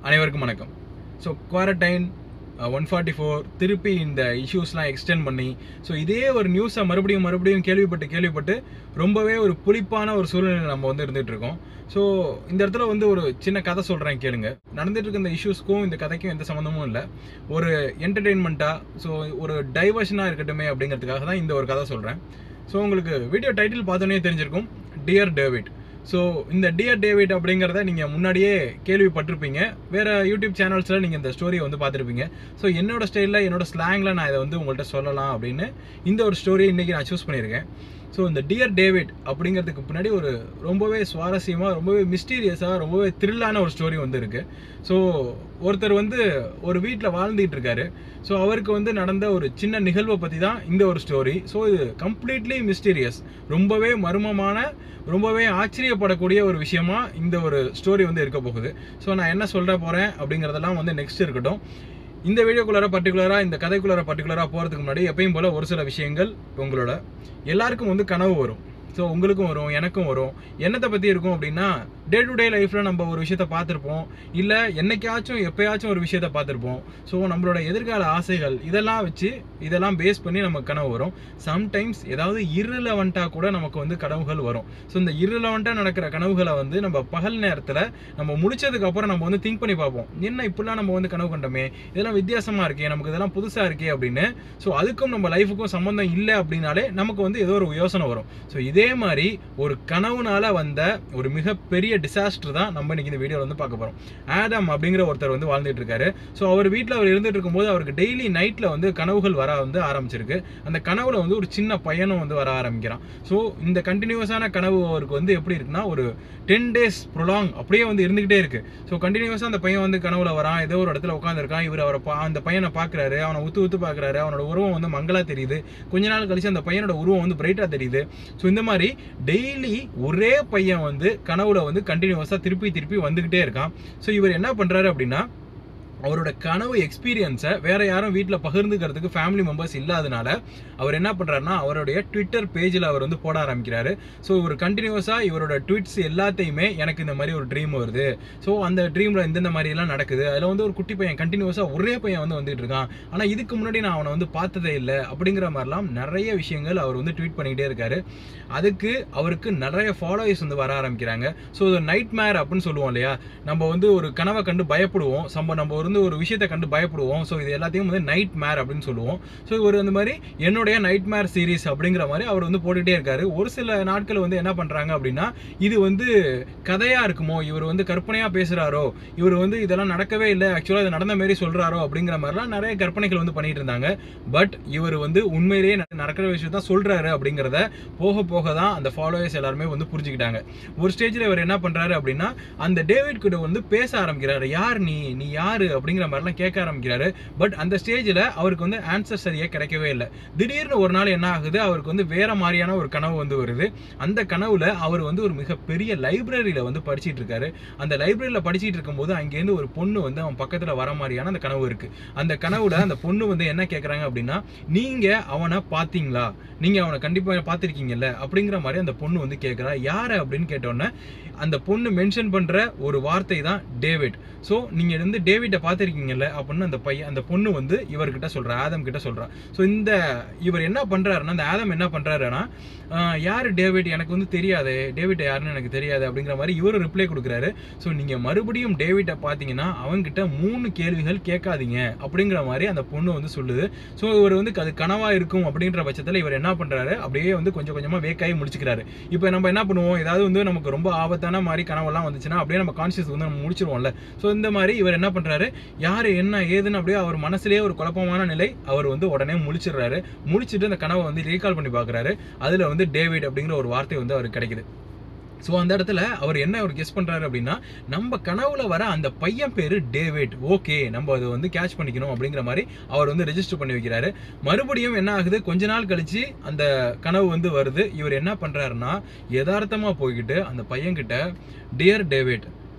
அனைவருக்கும் வணக்கம் so quarantine one forty four திருப்பி இந்த இஷ்யூஸ்லாம் எக்ஸ்டெண்ட் பண்ணி ஸோ இதே ஒரு நியூஸை மறுபடியும் மறுபடியும் கேள்விப்பட்டு கேள்விப்பட்டு ரொம்பவே ஒரு புளிப்பான ஒரு சூழ்நிலை நம்ம வந்து இருந்துகிட்டு இருக்கோம் ஸோ இந்த இடத்துல வந்து ஒரு சின்ன கதை சொல்கிறேன் கேளுங்க நடந்துட்டு இருக்க இந்த இஷ்யூஸ்க்கும் இந்த கதைக்கும் எந்த சம்மந்தமும் இல்லை ஒரு என்டர்டெயின்மெண்ட்டாக ஸோ ஒரு டைவர்ஷனாக இருக்கட்டுமே அப்படிங்கிறதுக்காக தான் இந்த ஒரு கதை சொல்கிறேன் ஸோ உங்களுக்கு வீடியோ டைட்டில் பார்த்தோன்னே தெரிஞ்சிருக்கும் டியர் டேவிட் ஸோ இந்த டியர் டேவிட் அப்படிங்கிறத நீங்கள் முன்னாடியே கேள்விப்பட்டிருப்பீங்க வேறு யூடியூப் சேனல்ஸில் நீங்கள் இந்த ஸ்டோரியை வந்து பார்த்துருப்பீங்க ஸோ என்னோட ஸ்டைலில் என்னோட ஸ்லாங்கில் நான் இதை வந்து உங்கள்கிட்ட சொல்லலாம் அப்படின்னு இந்த ஒரு ஸ்டோரியை இன்றைக்கி நான் சூஸ் பண்ணியிருக்கேன் ஸோ இந்த டியர் டேவிட் அப்படிங்கிறதுக்கு பின்னாடி ஒரு ரொம்பவே சுவாரஸ்யமாக ரொம்பவே மிஸ்டீரியஸாக ரொம்பவே த்ரில்லான ஒரு ஸ்டோரி வந்து இருக்குது ஸோ ஒருத்தர் வந்து ஒரு வீட்டில் வாழ்ந்துட்டு இருக்காரு ஸோ அவருக்கு வந்து நடந்த ஒரு சின்ன நிகழ்வை பற்றி தான் இந்த ஒரு ஸ்டோரி ஸோ இது கம்ப்ளீட்லி மிஸ்டீரியஸ் ரொம்பவே மர்மமான ரொம்பவே ஆச்சரியப்படக்கூடிய ஒரு விஷயமா இந்த ஒரு ஸ்டோரி வந்து இருக்க போகுது ஸோ நான் என்ன சொல்ல போகிறேன் அப்படிங்கிறதெல்லாம் வந்து நெக்ஸ்ட் இருக்கட்டும் இந்த வீடியோக்குள்ளார பர்டிகுலராக இந்த கதைக்குள்ளார பர்டிகுலராக போகிறதுக்கு முன்னாடி எப்பயும் போல் ஒரு சில விஷயங்கள் உங்களோட எல்லாருக்கும் வந்து கனவு வரும் ஸோ உங்களுக்கும் வரும் எனக்கும் வரும் என்னத்தை பற்றி இருக்கும் அப்படின்னா டே டு டே லைஃப்பில் நம்ம ஒரு விஷயத்த பார்த்துருப்போம் இல்லை என்னைக்காச்சும் எப்பயாச்சும் ஒரு விஷயத்த பார்த்துருப்போம் ஸோ நம்மளோட எதிர்கால ஆசைகள் இதெல்லாம் வச்சு இதெல்லாம் பேஸ் பண்ணி நமக்கு கனவு வரும் சம்டைம்ஸ் ஏதாவது irrelevant-ஆ கூட நமக்கு வந்து கனவுகள் வரும் ஸோ இந்த irrelevant-ஆ நடக்கிற கனவுகளை வந்து நம்ம பகல் நேரத்தில் நம்ம முடிச்சதுக்கு அப்புறம் நம்ம வந்து திங்க் பண்ணி பார்ப்போம் என்ன இப்படிலாம் நம்ம வந்து கனவு கண்டோமே இதெல்லாம் வித்தியாசமாக இருக்கே நமக்கு இதெல்லாம் புதுசாக இருக்கே அப்படின்னு ஸோ அதுக்கும் நம்ம லைஃபுக்கும் சம்மந்தம் இல்லை அப்படின்னாலே நமக்கு வந்து ஏதோ ஒரு யோசனை வரும் ஸோ இதே மாதிரி ஒரு கனவுனால வந்த ஒரு மிகப்பெரிய டிசாஸ்டர் தான் நம்ம இன்னைக்கு இந்த வீடியோவில் வந்து பார்க்க போகிறோம் ஆடம் அப்படிங்கிற ஒருத்தர் வந்து வாழ்ந்துட்டு இருக்காரு ஸோ அவர் வீட்டில் அவர் இருந்துட்டு இருக்கும்போது அவருக்கு டெய்லி நைட்டில் வந்து கனவுகள் வர வந்து ஆரம்பிச்சிருக்கு அந்த கனவுல வந்து ஒரு சின்ன பையனும் வந்து வர ஆரம்பிக்கிறான் ஸோ இந்த கண்டினியூஸான கனவு அவருக்கு வந்து எப்படி இருக்குன்னா ஒரு டென் டேஸ் ப்ரொலாங் அப்படியே வந்து இருந்துகிட்டே இருக்கு ஸோ கண்டினியூஸாக அந்த பையன் வந்து கனவுல வரான் ஏதோ ஒரு இடத்துல உட்காந்துருக்கான் இவர் அவரை பா அந்த பையனை பார்க்குறாரு அவனை உத்து உத்து பார்க்குறாரு அவனோட உருவம் வந்து மங்களா தெரியுது கொஞ்ச நாள் கழிச்சு அந்த பையனோட உருவம் வந்து பிரைட்டாக தெரியுது ஸோ இந்த மாதிரி டெய்லி ஒரே பையன் வந்து கனவுல வந்து கண்டினியூஸாக திருப்பி திருப்பி வந்துக்கிட்டே இருக்கான் ஸோ இவர் என்ன பண்ணுறாரு அப்படின்னா அவரோட கனவு எக்ஸ்பீரியன்ஸை வேற யாரும் வீட்டில் பகிர்ந்துக்கிறதுக்கு ஃபேமிலி மெம்பர்ஸ் இல்லாதனால அவர் என்ன பண்ணுறாருன்னா அவருடைய ட்விட்டர் பேஜில் அவர் வந்து போட ஆரம்பிக்கிறாரு ஸோ இவர் கண்டினியூஸாக இவரோட ட்வீட்ஸ் எல்லாத்தையுமே எனக்கு இந்த மாதிரி ஒரு ட்ரீம் வருது ஸோ அந்த ட்ரீமில் இந்தந்த மாதிரி எல்லாம் நடக்குது அதில் வந்து ஒரு குட்டி பையன் கண்டினியூஸாக ஒரே பையன் வந்து வந்துட்டு இருக்கான் ஆனால் இதுக்கு முன்னாடி நான் அவனை வந்து பார்த்ததே இல்லை அப்படிங்கிற மாதிரிலாம் நிறைய விஷயங்கள் அவர் வந்து ட்வீட் பண்ணிக்கிட்டே இருக்காரு அதுக்கு அவருக்கு நிறைய ஃபாலோவர்ஸ் வந்து வர ஆரம்பிக்கிறாங்க ஸோ நைட் மேர் அப்படின்னு சொல்லுவோம் இல்லையா நம்ம வந்து ஒரு கனவை கண்டு பயப்படுவோம் சம்ப நம்ம வந்து ஒரு விஷயத்தை கண்டு பயப்படுவோம் ஸோ இது எல்லாத்தையும் வந்து நைட் மேர் அப்படின்னு சொல்லுவோம் ஸோ இவர் அந்த மாதிரி என்னுடைய நைட் மேர் சீரிஸ் அப்படிங்கிற மாதிரி அவர் வந்து போட்டுகிட்டே இருக்காரு ஒரு சில நாட்கள் வந்து என்ன பண்ணுறாங்க அப்படின்னா இது வந்து கதையாக இருக்குமோ இவர் வந்து கற்பனையாக பேசுகிறாரோ இவர் வந்து இதெல்லாம் நடக்கவே இல்லை ஆக்சுவலாக இது நடந்த மாதிரி சொல்கிறாரோ அப்படிங்கிற மாதிரிலாம் நிறைய கற்பனைகள் வந்து பண்ணிட்டு இருந்தாங்க பட் இவர் வந்து உண்மையிலேயே நட- நடக்கிற விஷயம் தான் சொல்கிறாரு அப்படிங்கிறத போக போக தான் அந்த ஃபாலோவர்ஸ் எல்லாருமே வந்து புரிஞ்சுக்கிட்டாங்க ஒரு ஸ்டேஜில் இவர் என்ன பண்ணுறாரு அப்படின்னா அந்த டேவிட் கிட்ட வந்து பேச ஆரம்பிக்கிறாரு யார் நீ நீ யாரு அப்படிங்கிற மாதிரிலாம் கேட்க ஆரம்பிக்கிறாரு பட் அந்த ஸ்டேஜில் அவருக்கு வந்து ஆன்சர் சரியாக கிடைக்கவே இல்லை திடீர்னு ஒரு நாள் என்ன ஆகுது அவருக்கு வந்து வேற மாதிரியான ஒரு கனவு வந்து வருது அந்த கனவுல அவர் வந்து ஒரு மிகப்பெரிய லைப்ரரியில வந்து படிச்சிட்டு இருக்காரு அந்த லைப்ரரியில படிச்சிட்டு இருக்கும்போது அங்கேருந்து ஒரு பொண்ணு வந்து அவன் பக்கத்துல வர மாதிரியான அந்த கனவு இருக்கு அந்த கனவுல அந்த பொண்ணு வந்து என்ன கேக்குறாங்க அப்படின்னா நீங்க அவனை பாத்தீங்களா நீங்க அவனை கண்டிப்பா பார்த்திருக்கீங்கல்ல அப்படிங்கிற மாதிரி அந்த பொண்ணு வந்து கேக்குறா யாரு அப்படின்னு கேட்டோன்னே அந்த பொண்ணு மென்ஷன் பண்ற ஒரு வார்த்தை தான் டேவிட் ஸோ நீங்க வந்து டேவிட்டை பார்த்திருக்கீங்கல்ல அப்படின்னு அந்த பையன் அந்த பொண்ணு வந்து இவர்கிட்ட சொல்றா ஆதம் கிட்ட சொல்றா ஸோ இந்த இவர் என்ன பண்றாருன்னா அந்த ஆதம் என்ன பண்றாருன்னா ஆஹ், யாரு டேவிட் எனக்கு வந்து தெரியாது டேவிட் யாருன்னு எனக்கு தெரியாது அப்படிங்கிற மாதிரி இவரும் ரிப்ளை கொடுக்குறாரு ஸோ நீங்க மறுபடியும் டேவிட்டை பார்த்தீங்கன்னா அவன்கிட்ட மூணு கேள்விகள் கேட்காதீங்க அப்படிங்கிற மாதிரி அந்த பொண்ணு வந்து சொல்லுது ஸோ இவர் வந்து அது கனவா இருக்கும் அப்படின்ற பட்சத்தில் இவர் என்ன பண்றாரு அப்படியே வந்து கொஞ்சம் கொஞ்சமா வேக்காயி முடிச்சுக்கிறாரு இப்போ நம்ம என்ன பண்ணுவோம் ஏதாவது வந்து நமக்கு ரொம்ப ஆபத்தான மாதிரி கனவெல்லாம் வந்துச்சுன்னா அப்படியே நம்ம கான்சியஸ் வந்து நம்ம முடிச்சிருவோம்ல ஸோ இந்த மாதிரி இவர் என்ன பண்றாரு யாரு என்ன ஏதுன்னு அப்படியே அவர் மனசுலயே ஒரு குழப்பமான நிலை அவர் வந்து உடனே முழிச்சிடுறாரு முழிச்சிட்டு அந்த கனவை வந்து ரீகால் பண்ணி பார்க்கறாரு அதுல வந்து டேவிட் அப்படிங்கிற ஒரு வார்த்தை வந்து அவருக்கு கிடைக்குது ஸோ அந்த இடத்துல அவர் என்ன அவர் கெஸ் பண்றாரு அப்படின்னா நம்ம கனவுல வர அந்த பையன் பேரு டேவிட் ஓகே நம்ம அதை வந்து கேட்ச் பண்ணிக்கணும் அப்படிங்கிற மாதிரி அவர் வந்து ரெஜிஸ்டர் பண்ணி வைக்கிறாரு மறுபடியும் என்ன ஆகுது கொஞ்ச நாள் கழிச்சு அந்த கனவு வந்து வருது இவர் என்ன பண்றாருன்னா யதார்த்தமா போய்கிட்டு அந்த பையன்கிட்ட டியர் டேவிட்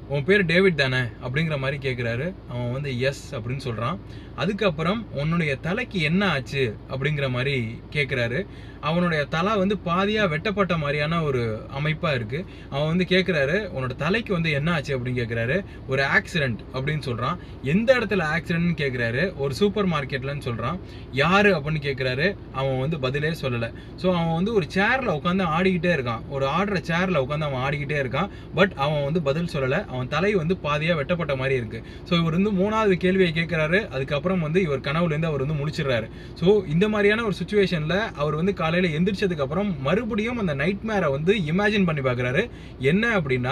உன் பேர் டேவிட் தானே அப்படிங்கிற மாதிரி கேட்குறாரு அவன் வந்து எஸ் அப்படின்னு சொல்கிறான் அதுக்கப்புறம் உன்னுடைய தலைக்கு என்ன ஆச்சு அப்படிங்கிற மாதிரி கேட்குறாரு அவனுடைய தலை வந்து பாதியாக வெட்டப்பட்ட மாதிரியான ஒரு அமைப்பாக இருக்குது அவன் வந்து கேட்குறாரு உன்னோட தலைக்கு வந்து என்ன ஆச்சு அப்படின்னு கேட்குறாரு ஒரு ஆக்சிடென்ட் அப்படின்னு சொல்கிறான் எந்த இடத்துல ஆக்சிடென்ட்னு கேட்குறாரு ஒரு சூப்பர் மார்க்கெட்லன்னு சொல்கிறான் யார் அப்படின்னு கேட்குறாரு அவன் வந்து பதிலே சொல்லலை ஸோ அவன் வந்து ஒரு சேரில் உட்காந்து ஆடிக்கிட்டே இருக்கான் ஒரு ஆடுற சேரில் உட்காந்து அவன் ஆடிக்கிட்டே இருக்கான் பட் அவன் வந்து பதில் சொல்லலை அவன் தலை வந்து பாதியாக வெட்டப்பட்ட மாதிரி இருக்கு ஸோ இவர் வந்து மூணாவது கேள்வியை கேட்குறாரு அதுக்கப்புறம் வந்து இவர் கனவுலேருந்து அவர் வந்து முடிச்சிடுறாரு ஸோ இந்த மாதிரியான ஒரு சுச்சுவேஷனில் அவர் வந்து காலையில் எந்திரிச்சதுக்கு அப்புறம் மறுபடியும் அந்த நைட் மேரை வந்து இமேஜின் பண்ணி பார்க்குறாரு என்ன அப்படின்னா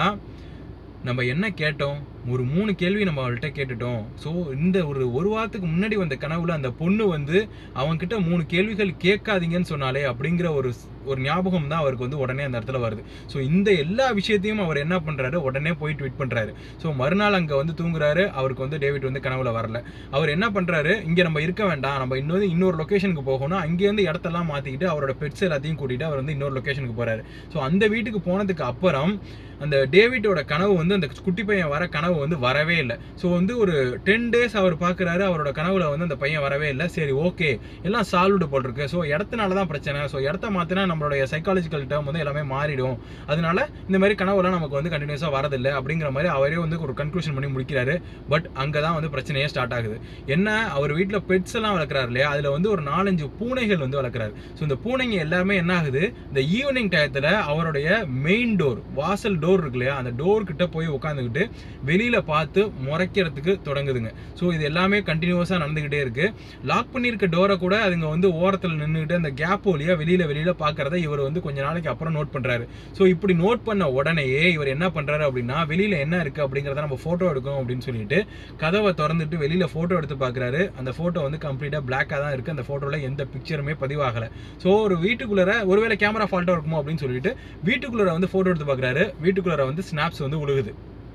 நம்ம என்ன கேட்டோம் ஒரு மூணு கேள்வி நம்ம அவள்கிட்ட கேட்டுட்டோம் ஸோ இந்த ஒரு ஒரு வாரத்துக்கு முன்னாடி வந்த கனவுல அந்த பொண்ணு வந்து அவன்கிட்ட மூணு கேள்விகள் கேட்காதீங்கன்னு சொன்னாலே அப்படிங்கிற ஒரு ஒரு ஞாபகம் தான் அவருக்கு வந்து உடனே அந்த இடத்துல வருது ஸோ இந்த எல்லா விஷயத்தையும் அவர் என்ன பண்றாரு உடனே போய் ட்வீட் பண்றாரு ஸோ மறுநாள் அங்க வந்து தூங்குறாரு அவருக்கு வந்து டேவிட் வந்து கனவுல வரல அவர் என்ன பண்றாரு இங்க நம்ம இருக்க வேண்டாம் நம்ம இன்னொரு இன்னொரு லொகேஷனுக்கு போகணும் அங்கேருந்து இடத்தெல்லாம் மாத்திக்கிட்டு அவரோட பெட்ஸ் எல்லாத்தையும் கூட்டிட்டு அவர் வந்து இன்னொரு லொகேஷனுக்கு போறாரு ஸோ அந்த வீட்டுக்கு போனதுக்கு அப்புறம் அந்த டேவிட்டோட கனவு வந்து அந்த குட்டி பையன் வர கனவு வந்து வரவே இல்லை ஸோ வந்து ஒரு டென் டேஸ் அவர் பார்க்குறாரு அவரோட கனவுல வந்து அந்த பையன் வரவே இல்லை சரி ஓகே எல்லாம் சால்வ்டு போட்டிருக்கு ஸோ இடத்துனால தான் பிரச்சனை ஸோ இடத்த மாற்றினா நம்மளுடைய சைக்காலஜிக்கல் டேர்ம் வந்து எல்லாமே மாறிடும் அதனால இந்த மாதிரி கனவுலாம் நமக்கு வந்து கண்டினியூஸாக வரதில்லை அப்படிங்கிற மாதிரி அவரே வந்து ஒரு கன்க்ளூஷன் பண்ணி முடிக்கிறாரு பட் அங்கே தான் வந்து பிரச்சனையே ஸ்டார்ட் ஆகுது என்ன அவர் வீட்டில் பெட்ஸ் எல்லாம் வளர்க்குறாரு இல்லையா அதில் வந்து ஒரு நாலஞ்சு பூனைகள் வந்து வளர்க்குறாரு ஸோ இந்த பூனைங்க எல்லாமே என்ன ஆகுது இந்த ஈவினிங் டயத்தில் அவருடைய மெயின் டோர் வாசல் டோர் இருக்கு இல்லையா அந்த டோர் கிட்ட போய் உட்காந்துக்கிட்டு வெளியில பார்த்து முறைக்கிறதுக்கு தொடங்குதுங்க ஸோ இது எல்லாமே கண்டினியூஸாக நடந்துகிட்டே இருக்கு லாக் பண்ணியிருக்க டோரை கூட அதுங்க வந்து ஓரத்தில் நின்றுக்கிட்டு அந்த கேப் வழியா வெளியில வெளியில பார்க்கறத இவர் வந்து கொஞ்ச நாளைக்கு அப்புறம் நோட் பண்றாரு ஸோ இப்படி நோட் பண்ண உடனேயே இவர் என்ன பண்றாரு அப்படின்னா வெளியில என்ன இருக்கு அப்படிங்கிறத நம்ம போட்டோ எடுக்கணும் அப்படின்னு சொல்லிட்டு கதவை திறந்துட்டு வெளியில போட்டோ எடுத்து பார்க்கறாரு அந்த போட்டோ வந்து கம்ப்ளீட்டா பிளாக்கா தான் இருக்கு அந்த போட்டோல எந்த பிக்சருமே பதிவாகல ஸோ ஒரு வீட்டுக்குள்ளார ஒருவேளை கேமரா ஃபால்ட்டா இருக்குமோ அப்படின்னு சொல்லிட்டு வீட்டுக்குள்ளார வந்து போட்டோ எடுத்து பார்க்கறாரு வீட்டுக்குள்ளார வந்து ஸ்னாப்ஸ் வந்து விழுகுது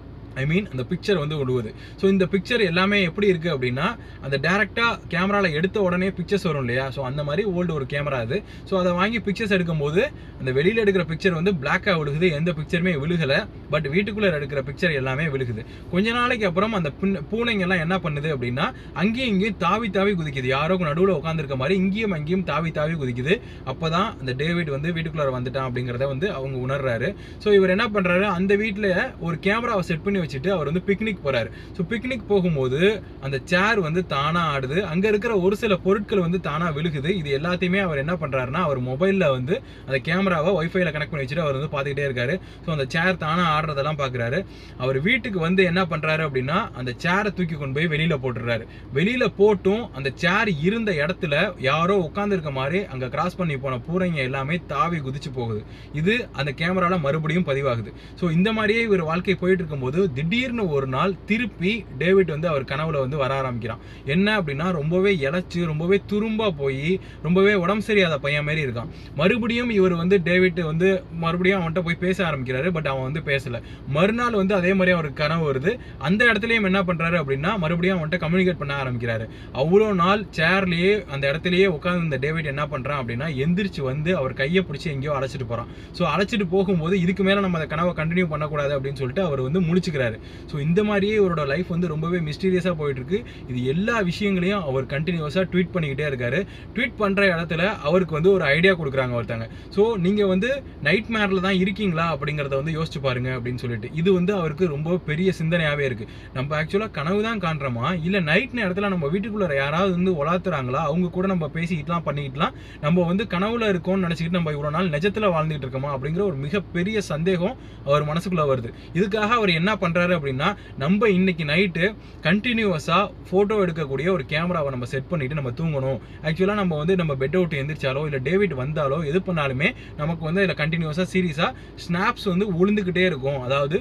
ஐ மீன் அந்த பிக்சர் வந்து விழுவுது ஸோ இந்த பிக்சர் எல்லாமே எப்படி இருக்கு அப்படின்னா அந்த டேரெக்டாக கேமராவில் எடுத்த உடனே பிக்சர்ஸ் வரும் இல்லையா ஸோ அந்த மாதிரி ஓல்டு ஒரு கேமரா அது ஸோ அதை வாங்கி பிக்சர்ஸ் எடுக்கும்போது அந்த வெளியில் எடுக்கிற பிக்சர் வந்து பிளாக்காக விழுகுது எந்த பிக்சருமே விழுகலை பட் வீட்டுக்குள்ளே எடுக்கிற பிக்சர் எல்லாமே விழுகுது கொஞ்ச நாளைக்கு அப்புறம் அந்த பின்- பூனைங்க எல்லாம் என்ன பண்ணுது அப்படின்னா அங்கேயும் இங்கேயும் தாவி தாவி குதிக்குது யாரோ நடுவில் உட்காந்துருக்க மாதிரி இங்கேயும் அங்கேயும் தாவி தாவி குதிக்குது அப்பதான் அந்த டேவிட் வந்து வீட்டுக்குள்ளார வந்துட்டான் அப்படிங்கிறத வந்து அவங்க உணர்றாரு ஸோ இவர் என்ன பண்றாரு அந்த வீட்டில் ஒரு கேமராவை செட் பண்ணி வச்சுட்டு அவர் வந்து பிக்னிக் போறாரு ஸோ பிக்னிக் போகும்போது அந்த சேர் வந்து தானா ஆடுது அங்க இருக்கிற ஒரு சில பொருட்கள் வந்து தானா விழுகுது இது எல்லாத்தையுமே அவர் என்ன பண்றாருன்னா அவர் மொபைல்ல வந்து அந்த கேமராவை ஒய்ஃபைல கனெக்ட் பண்ணி வச்சுட்டு அவர் வந்து பார்த்துக்கிட்டே இருக்காரு ஸோ அந்த சேர் தானா ஆடுறதெல்லாம் பார்க்குறாரு அவர் வீட்டுக்கு வந்து என்ன பண்றாரு அப்படின்னா அந்த சேரை தூக்கி கொண்டு போய் வெளியில போட்டுறாரு வெளியில போட்டும் அந்த சேர் இருந்த இடத்துல யாரோ உட்கார்ந்து இருக்க மாதிரி அங்க கிராஸ் பண்ணி போன பூரைங்க எல்லாமே தாவி குதிச்சு போகுது இது அந்த கேமரால மறுபடியும் பதிவாகுது ஸோ இந்த மாதிரியே இவர் வாழ்க்கை போயிட்டு இருக்கும்போது திடீர்னு ஒரு நாள் திருப்பி டேவிட் வந்து அவர் கனவுல வந்து வர ஆரம்பிக்கிறான் என்ன அப்படின்னா ரொம்பவே இழைச்சு ரொம்பவே துரும்பா போய் ரொம்பவே உடம்பு சரியாத பையன் மாதிரி இருக்கான் மறுபடியும் இவர் வந்து டேவிட் வந்து மறுபடியும் அவன்கிட்ட போய் பேச ஆரம்பிக்கிறாரு பட் அவன் வந்து பேசல மறுநாள் வந்து அதே மாதிரி அவருக்கு கனவு வருது அந்த இடத்துலயும் என்ன பண்றாரு அப்படின்னா மறுபடியும் அவன்கிட்ட கம்யூனிகேட் பண்ண ஆரம்பிக்கிறாரு அவ்வளோ நாள் சேர்லயே அந்த இடத்துலயே உட்கார்ந்து இந்த டேவிட் என்ன பண்றான் அப்படின்னா எந்திரிச்சு வந்து அவர் கையை பிடிச்சி எங்கேயோ அழைச்சிட்டு போறான் ஸோ அழைச்சிட்டு போகும்போது இதுக்கு மேல நம்ம அந்த கனவை கண்டினியூ பண்ணக்கூடாது அப்படின்னு சொல்லிட்டு அவர் வந்து முழிச்சுக்கிறாரு ஸோ இந்த மாதிரியே இவரோட லைஃப் வந்து ரொம்பவே மிஸ்டீரியஸாக போயிட்டு இருக்கு இது எல்லா விஷயங்களையும் அவர் கண்டினியூஸாக ட்வீட் பண்ணிக்கிட்டே இருக்காரு ட்வீட் பண்ற இடத்துல அவருக்கு வந்து ஒரு ஐடியா கொடுக்குறாங்க ஒருத்தங்க ஸோ நீங்க வந்து நைட் மேரில் தான் இருக்கீங்களா அப்படிங்கிறத வந்து யோசிச்சு பாருங்க அப்படின்னு சொல்லிட்டு இது வந்து அவருக்கு ரொம்ப பெரிய சிந்தனையாவே இருக்கு நம்ம ஆக்சுவலாக கனவு தான் காண்றோமா இல்ல நைட் நேரத்தில் நம்ம வீட்டுக்குள்ள யாராவது வந்து உலாத்துறாங்களா அவங்க கூட நம்ம பேசிக்கிட்டலாம் பண்ணிக்கிட்டலாம் நம்ம வந்து கனவுல இருக்கோம்னு நினைச்சுக்கிட்டு நம்ம இவ்வளவு நாள் நிஜத்துல வாழ்ந்துட்டு இருக்கோமா அப்படிங்கிற ஒரு மிகப்பெரிய சந்தேகம் அவர் மனசுக்குள்ள வருது இதுக்காக அவர் என்ன பண்றாரு அப்படின்னா நம்ம இன்னைக்கு நைட்டு கண்டினியூவஸா போட்டோ எடுக்கக்கூடிய ஒரு கேமராவை நம்ம செட் பண்ணிட்டு நம்ம தூங்கணும் ஆக்சுவலா நம்ம வந்து நம்ம பெட் அவுட் எந்திரிச்சாலோ இல்ல டேவிட் வந்தாலோ எது பண்ணாலுமே நமக்கு வந்து இதுல கண்டினியூஸா சீரியஸா ஸ்னாப்ஸ் வந்து உளுந்துகிட்டே இருக்கும் அதாவது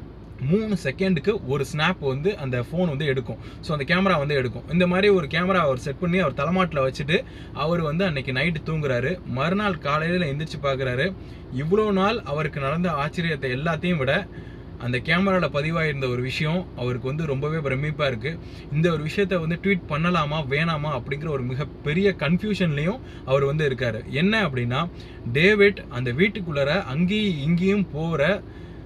மூணு செகண்டுக்கு ஒரு ஸ்னாப் வந்து அந்த ஃபோன் வந்து எடுக்கும் ஸோ அந்த கேமரா வந்து எடுக்கும் இந்த மாதிரி ஒரு கேமரா அவர் செட் பண்ணி அவர் தலைமாட்டில் வச்சுட்டு அவர் வந்து அன்னைக்கு நைட்டு தூங்குறாரு மறுநாள் காலையில் எந்திரிச்சு பார்க்குறாரு இவ்வளோ நாள் அவருக்கு நடந்த ஆச்சரியத்தை எல்லாத்தையும் விட அந்த கேமராவில் பதிவாயிருந்த ஒரு விஷயம் அவருக்கு வந்து ரொம்பவே பிரமிப்பாக இருக்குது இந்த ஒரு விஷயத்த வந்து ட்வீட் பண்ணலாமா வேணாமா அப்படிங்கிற ஒரு மிகப்பெரிய கன்ஃபியூஷன்லேயும் அவர் வந்து இருக்காரு என்ன அப்படின்னா டேவிட் அந்த வீட்டுக்குள்ளார அங்கேயும் இங்கேயும் போகிற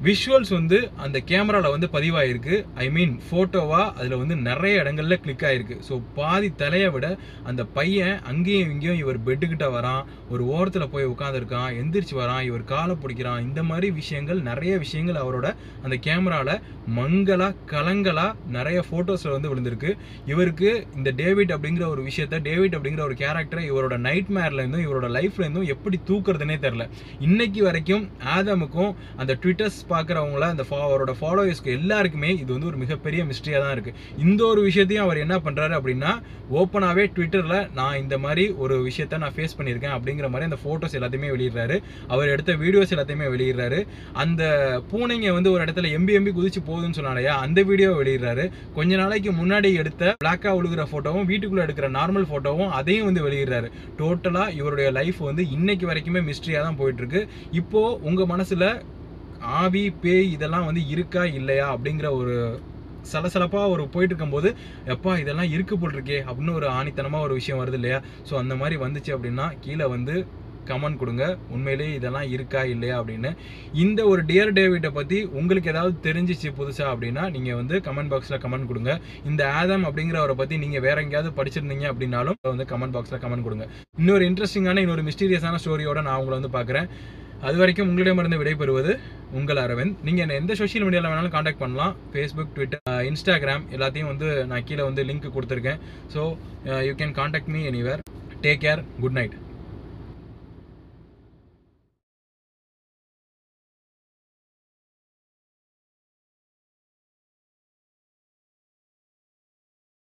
விஷுவல்ஸ் வந்து அந்த கேமராவில் வந்து பதிவாயிருக்கு ஐ மீன் ஃபோட்டோவா அதில் வந்து நிறைய இடங்கள்ல கிளிக் ஆயிருக்கு ஸோ பாதி தலையை விட அந்த பையன் அங்கேயும் இங்கேயும் இவர் பெட்டுக்கிட்ட வரான் ஒரு ஓரத்தில் போய் உட்காந்துருக்கான் எந்திரிச்சு வரான் இவர் காலை பிடிக்கிறான் இந்த மாதிரி விஷயங்கள் நிறைய விஷயங்கள் அவரோட அந்த கேமராவில் மங்களா கலங்கலா நிறைய ஃபோட்டோஸில் வந்து விழுந்திருக்கு இவருக்கு இந்த டேவிட் அப்படிங்கிற ஒரு விஷயத்த டேவிட் அப்படிங்கிற ஒரு கேரக்டரை இவரோட நைட் மேர்லேருந்தும் இவரோட லைஃப்லேருந்தும் எப்படி தூக்குறதுனே தெரில இன்னைக்கு வரைக்கும் ஆதமுக்கும் அந்த ட்விட்டர்ஸ் பார்க்குறவங்கள அந்த ஃபா அவரோட ஃபாலோவர்ஸ்க்கு எல்லாருக்குமே இது வந்து ஒரு மிகப்பெரிய மிஸ்ட்ரியாக தான் இருக்குது இந்த ஒரு விஷயத்தையும் அவர் என்ன பண்ணுறாரு அப்படின்னா ஓப்பனாகவே ட்விட்டரில் நான் இந்த மாதிரி ஒரு விஷயத்த நான் ஃபேஸ் பண்ணியிருக்கேன் அப்படிங்கிற மாதிரி அந்த ஃபோட்டோஸ் எல்லாத்தையுமே வெளியிடுறாரு அவர் எடுத்த வீடியோஸ் எல்லாத்தையுமே வெளியிடுறாரு அந்த பூனைங்க வந்து ஒரு இடத்துல எம்பி எம்பி குதிச்சு போகுதுன்னு சொன்னாலையா அந்த வீடியோ வெளியிடுறாரு கொஞ்ச நாளைக்கு முன்னாடி எடுத்த பிளாக்கா விழுகிற ஃபோட்டோவும் வீட்டுக்குள்ள எடுக்கிற நார்மல் ஃபோட்டோவும் அதையும் வந்து வெளியிடுறாரு டோட்டலா இவருடைய லைஃப் வந்து இன்னைக்கு வரைக்குமே மிஸ்ட்ரியா தான் போயிட்டு இருக்கு இப்போ உங்க மனசுல ஆவி பேய் இதெல்லாம் வந்து இருக்கா இல்லையா அப்படிங்கிற ஒரு சலசலப்பா ஒரு போயிட்டு இருக்கும்போது எப்பா இதெல்லாம் இருக்கு போல் இருக்கே அப்படின்னு ஒரு ஆணித்தனமா ஒரு விஷயம் வருது இல்லையா ஸோ அந்த மாதிரி வந்துச்சு அப்படின்னா கீழே வந்து கமெண்ட் கொடுங்க உண்மையிலேயே இதெல்லாம் இருக்கா இல்லையா அப்படின்னு இந்த ஒரு டியர் டேவிட்டை பற்றி உங்களுக்கு ஏதாவது தெரிஞ்சிச்சு புதுசா அப்படின்னா நீங்கள் வந்து கமெண்ட் பாக்ஸில் கமெண்ட் கொடுங்க இந்த ஆதம் அப்படிங்கிறவரை பற்றி நீங்கள் வேற எங்கேயாவது படிச்சிருந்தீங்க அப்படின்னாலும் வந்து கமெண்ட் பாக்ஸில் கமெண்ட் கொடுங்க இன்னொரு இன்ட்ரெஸ்டிங்கான இன்னொரு மிஸ்டீரியஸான ஸ்டோரியோட நான் உங்களை வந்து பார்க்குறேன் அது வரைக்கும் உங்களிடமிருந்து விடைபெறுவது உங்கள் அரவிந்த் நீங்கள் என்ன எந்த சோஷியல் மீடியாவில் வேணாலும் காண்டாக்ட் பண்ணலாம் ஃபேஸ்புக் ட்விட்டர் இன்ஸ்டாகிராம் எல்லாத்தையும் வந்து நான் கீழே வந்து லிங்க் கொடுத்துருக்கேன் so you can contact me anywhere take care good night